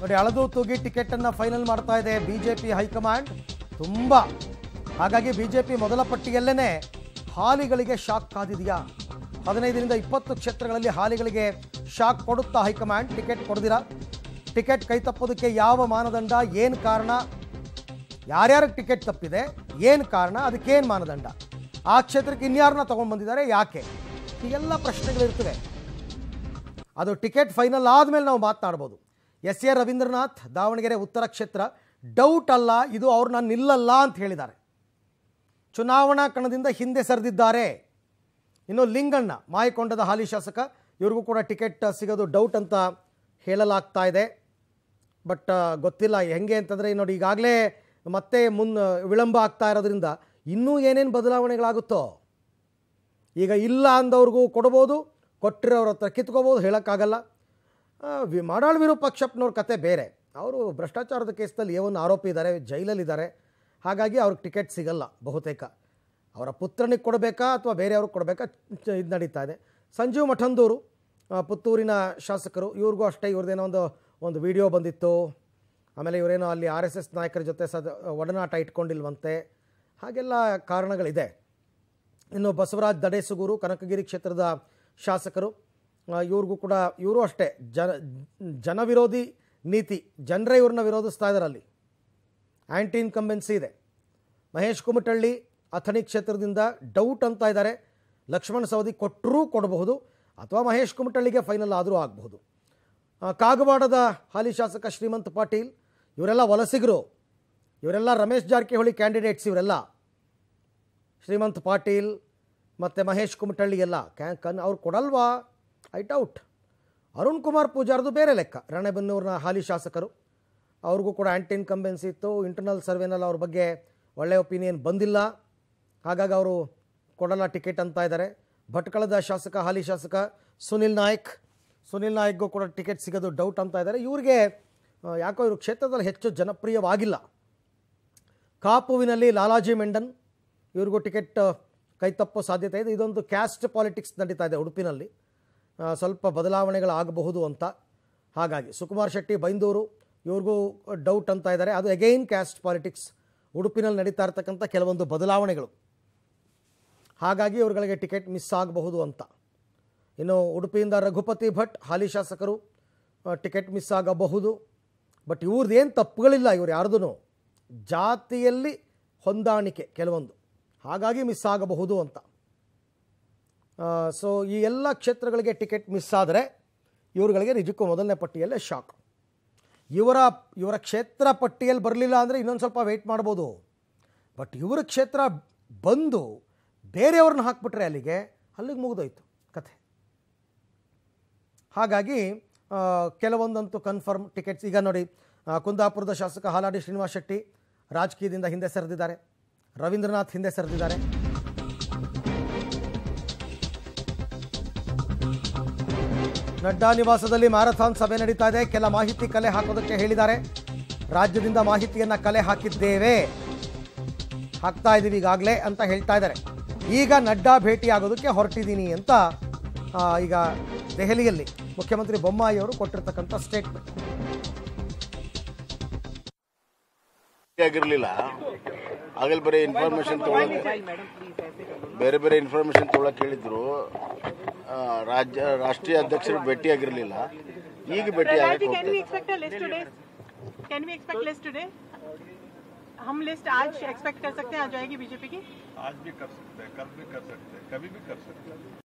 ನೋಡಿ ಅಳದು ತೂಗಿ ಟಿಕೆಟ್ ಅನ್ನ ಫೈನಲ್ ಮಾಡ್ತಾ ಇದೆ ಬಿಜೆಪಿ ಹೈಕಮಾಂಡ್ ತುಂಬ ಹಾಗಾಗಿ ಬಿಜೆಪಿ ಮೊದಲ ಪಟ್ಟಿಯಲ್ಲೇನೆ ಹಾಲಿಗಳಿಗೆ ಶಾಕ್ ಕಾದಿದೆಯಾ ಹದಿನೈದರಿಂದ ಇಪ್ಪತ್ತು ಕ್ಷೇತ್ರಗಳಲ್ಲಿ ಹಾಲಿಗಳಿಗೆ ಶಾಕ್ ಕೊಡುತ್ತಾ ಹೈಕಮಾಂಡ್ ಟಿಕೆಟ್ ಕೊಡ್ದಿರಾ ಟಿಕೆಟ್ ಕೈ ತಪ್ಪೋದಕ್ಕೆ ಯಾವ ಮಾನದಂಡ ಏನು ಕಾರಣ ಯಾರ್ಯಾರಿಗೆ ಟಿಕೆಟ್ ತಪ್ಪಿದೆ ಏನು ಕಾರಣ ಅದಕ್ಕೇನು ಮಾನದಂಡ ಆ ಕ್ಷೇತ್ರಕ್ಕೆ ಇನ್ಯಾರನ್ನ ತೊಗೊಂಡು ಬಂದಿದ್ದಾರೆ ಯಾಕೆ ಹೀಗೆಲ್ಲ ಪ್ರಶ್ನೆಗಳಿರ್ತವೆ ಅದು ಟಿಕೆಟ್ ಫೈನಲ್ ಆದಮೇಲೆ ನಾವು ಮಾತನಾಡ್ಬೋದು ಎಸ್ ಎ ರವೀಂದ್ರನಾಥ್ ದಾವಣಗೆರೆ ಉತ್ತರ ಕ್ಷೇತ್ರ ಡೌಟ್ ಅಲ್ಲ ಇದು ಅವ್ರನ್ನ ನಿಲ್ಲಲ್ಲ ಅಂತ ಹೇಳಿದ್ದಾರೆ ಚುನಾವಣಾ ಕಣದಿಂದ ಹಿಂದೆ ಸರಿದಿದ್ದಾರೆ ಇನ್ನು ಲಿಂಗಣ್ಣ ಮಾಯಕೊಂಡದ ಹಾಲಿ ಶಾಸಕ ಇವ್ರಿಗೂ ಕೂಡ ಟಿಕೆಟ್ ಸಿಗೋದು ಡೌಟ್ ಅಂತ ಹೇಳಲಾಗ್ತಾ ಇದೆ ಬಟ್ ಗೊತ್ತಿಲ್ಲ ಹೆಂಗೆ ಅಂತಂದರೆ ನೋಡಿ ಈಗಾಗಲೇ ಮತ್ತೆ ಮುನ್ ವಿಳಂಬ ಆಗ್ತಾ ಇರೋದ್ರಿಂದ ಇನ್ನೂ ಏನೇನು ಬದಲಾವಣೆಗಳಾಗುತ್ತೋ ಈಗ ಇಲ್ಲ ಅಂದವ್ರಿಗೂ ಕೊಡ್ಬೋದು ಕೊಟ್ಟಿರೋರ ಹತ್ರ ಕಿತ್ಕೋಬೋದು ಹೇಳೋಕ್ಕಾಗಲ್ಲ ಆ, ವಿ ಮಾಡಾಳ್ ವಿರೂಪಾಕ್ಷಪ್ಪನವ್ರ ಕತೆ ಬೇರೆ ಅವರು ಭ್ರಷ್ಟಾಚಾರದ ಕೇಸ್ನಲ್ಲಿ ಏನು ಆರೋಪಿ ಇದ್ದಾರೆ ಜೈಲಲ್ಲಿದ್ದಾರೆ ಹಾಗಾಗಿ ಅವ್ರಿಗೆ ಟಿಕೆಟ್ ಸಿಗಲ್ಲ ಬಹುತೇಕ ಅವರ ಪುತ್ರನಿಗೆ ಕೊಡಬೇಕಾ ಅಥವಾ ಬೇರೆಯವ್ರಿಗೆ ಕೊಡಬೇಕಾ ಚ- ಇದು ನಡೀತಾ ಇದೆ ಸಂಜೀವ್ ಮಠಂದೂರು ಆ, ಪುತ್ತೂರಿನ ಶಾಸಕರು ಇವ್ರಿಗೂ ಅಷ್ಟೇ ಇವ್ರದ್ದೇನೋ ಒಂದು ಒಂದು ವಿಡಿಯೋ ಬಂದಿತ್ತು ಆಮೇಲೆ ಇವರೇನೋ ಅಲ್ಲಿ ಆರ್ ಎಸ್ ಎಸ್ ನಾಯಕರ ಜೊತೆ ಸದ ಒಡನಾಟ ಇಟ್ಕೊಂಡಿಲ್ವಂತೆ ಹಾಗೆಲ್ಲ ಕಾರಣಗಳಿದೆ ಇನ್ನು ಬಸವರಾಜ್ ದಡೇಸುಗೂರು ಕನಕಗಿರಿ ಕ್ಷೇತ್ರದ ಶಾಸಕರು ಆ, ಇವ್ರಿಗೂ ಕೂಡ ಇವರು ಅಷ್ಟೇ ಜನ ಜನವಿರೋಧಿ ನೀತಿ ಜನರೇ ಇವ್ರನ್ನ ವಿರೋಧಿಸ್ತಾ ಇದ್ದಾರೆ ಅಲ್ಲಿ ಆ್ಯಂಟಿ ಇನ್ಕಂಬೆನ್ಸಿ ಇದೆ ಮಹೇಶ್ ಕುಮಟಳ್ಳಿ ಅಥಣಿ ಕ್ಷೇತ್ರದಿಂದ ಡೌಟ್ ಅಂತ ಇದ್ದಾರೆ ಲಕ್ಷ್ಮಣ ಸವದಿ ಕೊಟ್ಟರೂ ಕೊಡಬಹುದು ಅಥವಾ ಮಹೇಶ್ ಕುಮಟಳ್ಳಿಗೆ ಫೈನಲ್ ಆದರೂ ಆಗಬಹುದು ಆ, ಕಾಗವಾಡದ ಹಾಲಿ ಶಾಸಕ ಶ್ರೀಮಂತ್ ಪಾಟೀಲ್ ಇವರೆಲ್ಲ ವಲಸಿಗರು ಇವರೆಲ್ಲ ರಮೇಶ್ ಜಾರಕಿಹೊಳಿ ಕ್ಯಾಂಡಿಡೇಟ್ಸ್ ಇವರೆಲ್ಲ ಶ್ರೀಮಂತ್ ಪಾಟೀಲ್ ಮತ್ತು ಮಹೇಶ್ ಕುಮಟಳ್ಳಿ ಎಲ್ಲ ಕ್ಯಾ ಕನ್ ಅವ್ರು ಕೊಡಲ್ವಾ ಐ ಡೌಟ್ ಅರುಣ್ ಕುಮಾರ್ ಪೂಜಾರ್ದು ಬೇರೆ ಲೆಕ್ಕ ರಾಣೆಬೆನ್ನೂರಿನ ಹಾಲಿ ಶಾಸಕರು ಅವ್ರಿಗೂ ಕೂಡ ಆ್ಯಂಟಿ ಇನ್ಕಂಬೆನ್ಸಿ ಇತ್ತು ಇಂಟರ್ನಲ್ ಸರ್ವೆನಲ್ಲಿ ಅವ್ರ ಬಗ್ಗೆ ಒಳ್ಳೆಯ ಒಪಿನಿಯನ್ ಬಂದಿಲ್ಲ ಹಾಗಾಗಿ ಅವರು ಕೊಡಲ್ಲ ಟಿಕೆಟ್ ಅಂತ ಇದ್ದಾರೆ ಭಟ್ಕಳದ ಶಾಸಕ ಹಾಲಿ ಶಾಸಕ ಸುನಿಲ್ ನಾಯ್ಕ್ ಸುನಿಲ್ ನಾಯ್ಕ್ಗೂ ಕೂಡ ಟಿಕೆಟ್ ಸಿಗೋದು ಡೌಟ್ ಅಂತ ಇದ್ದಾರೆ ಇವ್ರಿಗೆ ಆ, ಯಾಕೋ ಇವರು ಕ್ಷೇತ್ರದಲ್ಲಿ ಹೆಚ್ಚು ಜನಪ್ರಿಯವಾಗಿಲ್ಲ ಕಾಪುವಿನಲ್ಲಿ ಲಾಲಾಜಿ ಮೆಂಡನ್ ಇವ್ರಿಗೂ ಟಿಕೆಟ್ ಕೈ ತಪ್ಪೋ ಸಾಧ್ಯತೆ ಇದೆ ಇದೊಂದು ಕ್ಯಾಸ್ಟ್ ಪಾಲಿಟಿಕ್ಸ್ ನಡೀತಾ ಇದೆ ಉಡುಪಿನಲ್ಲಿ ಆ, ಸ್ವಲ್ಪ ಬದಲಾವಣೆಗಳಾಗಬಹುದು ಅಂತ ಹಾಗಾಗಿ ಸುಕುಮಾರ್ ಶೆಟ್ಟಿ ಬೈಂದೂರು ಇವ್ರಿಗೂ ಡೌಟ್ ಅಂತ ಇದ್ದಾರೆ ಅದು ಅಗೈನ್ ಕ್ಯಾಸ್ಟ್ ಪಾಲಿಟಿಕ್ಸ್ ಉಡುಪಿನಲ್ಲಿ ನಡೀತಾ ಇರ್ತಕ್ಕಂಥ ಕೆಲವೊಂದು ಬದಲಾವಣೆಗಳು ಹಾಗಾಗಿ ಇವ್ರುಗಳಿಗೆ ಟಿಕೆಟ್ ಮಿಸ್ ಆಗಬಹುದು ಅಂತ ಇನ್ನು ಉಡುಪಿಯಿಂದ ರಘುಪತಿ ಭಟ್ ಹಾಲಿ ಶಾಸಕರು ಆ, ಟಿಕೆಟ್ ಮಿಸ್ ಆಗಬಹುದು ಬಟ್ ಇವ್ರದ್ದು ಏನು ತಪ್ಪುಗಳಿಲ್ಲ ಇವ್ರು ಯಾರ್ದು ಜಾತಿಯಲ್ಲಿ ಹೊಂದಾಣಿಕೆ ಕೆಲವೊಂದು ಹಾಗಾಗಿ ಮಿಸ್ ಆಗಬಹುದು ಅಂತ ಸೊ ಈ ಎಲ್ಲ ಕ್ಷೇತ್ರಗಳಿಗೆ ಟಿಕೆಟ್ ಮಿಸ್ ಆದರೆ ಇವ್ರುಗಳಿಗೆ ನಿಜಕ್ಕೂ ಮೊದಲನೇ ಪಟ್ಟಿಯಲ್ಲೇ ಶಾಕ್ ಇವರ ಇವರ ಕ್ಷೇತ್ರ ಪಟ್ಟಿಯಲ್ಲಿ ಬರಲಿಲ್ಲ ಅಂದರೆ ಇನ್ನೊಂದು ಸ್ವಲ್ಪ ವೆಯ್ಟ್ ಮಾಡ್ಬೋದು ಬಟ್ ಇವರ ಕ್ಷೇತ್ರ ಬಂದು ಬೇರೆಯವ್ರನ್ನ ಹಾಕ್ಬಿಟ್ರೆ ಅಲ್ಲಿಗೆ ಅಲ್ಲಿಗೆ ಮುಗಿದೋಯ್ತು ಕಥೆ ಹಾಗಾಗಿ ಆ, ಕೆಲವೊಂದಂತೂ ಕನ್ಫರ್ಮ್ ಟಿಕೆಟ್ಸ್ ಈಗ ನೋಡಿ ಆ, ಕುಂದಾಪುರದ ಶಾಸಕ ಹಾಲಾಡಿ ಶ್ರೀನಿವಾಸ್ ಶೆಟ್ಟಿ ರಾಜಕೀಯದಿಂದ ಹಿಂದೆ ಸರಿದಿದ್ದಾರೆ ರವೀಂದ್ರನಾಥ್ ಹಿಂದೆ ಸರಿದಿದ್ದಾರೆ ನಡ್ಡಾ ನಿವಾಸದಲ್ಲಿ ಮ್ಯಾರಥಾನ್ ಸಭೆ ನಡೀತಾ ಇದೆ ಕೆಲ ಮಾಹಿತಿ ಕಲೆ ಹಾಕೋದಕ್ಕೆ ಹೇಳಿದ್ದಾರೆ ರಾಜ್ಯದಿಂದ ಮಾಹಿತಿಯನ್ನ ಕಲೆ ಹಾಕಿದ್ದೇವೆ ಹಾಕ್ತಾ ಇದ್ದೀವಿ ಈಗಾಗಲೇ ಅಂತ ಹೇಳ್ತಾ ಇದ್ದಾರೆ ಈಗ ನಡ್ಡಾ ಭೇಟಿ ಆಗೋದಕ್ಕೆ ಹೊರಟಿದ್ದೀನಿ ಅಂತ ಆ, ಈಗ ದೆಹಲಿಯಲ್ಲಿ ಮುಖ್ಯಮಂತ್ರಿ ಬೊಮ್ಮಾಯಿ ಅವರು ಕೊಟ್ಟಿರ್ತಕ್ಕಂಥ ಸ್ಟೇಟ್ಮೆಂಟ್ ಆಗಿರ್ಲಿಲ್ಲ ಆಗಲ್ ಬರೀ ಇನ್ಫಾರ್ಮೇಶನ್ ತಗೊಳಕ್ ಬೇರೆ ಬೇರೆ ಇನ್ಫಾರ್ಮೇಶನ್ ತಗೊಳಕ್ ಹೇಳಿದ್ರು ಆ, ರಾಜ್ಯ ರಾಷ್ಟ್ರೀಯ ಅಧ್ಯಕ್ಷರು ಭೇಟಿ ಆಗಿರ್ಲಿಲ್ಲ ಈಗ ಭೇಟಿ ಆಗಕ್ಕೆ Can we ಹೋಗ್ತಾರೆ expect a list today? Can we expect list today? हम लिस्ट आज एक्सपेक्ट कर सकते हैं आ जाएगी बीजेपी की आज भी कर सकते हैं कल भी कर सकते हैं कभी भी कर सकते हैं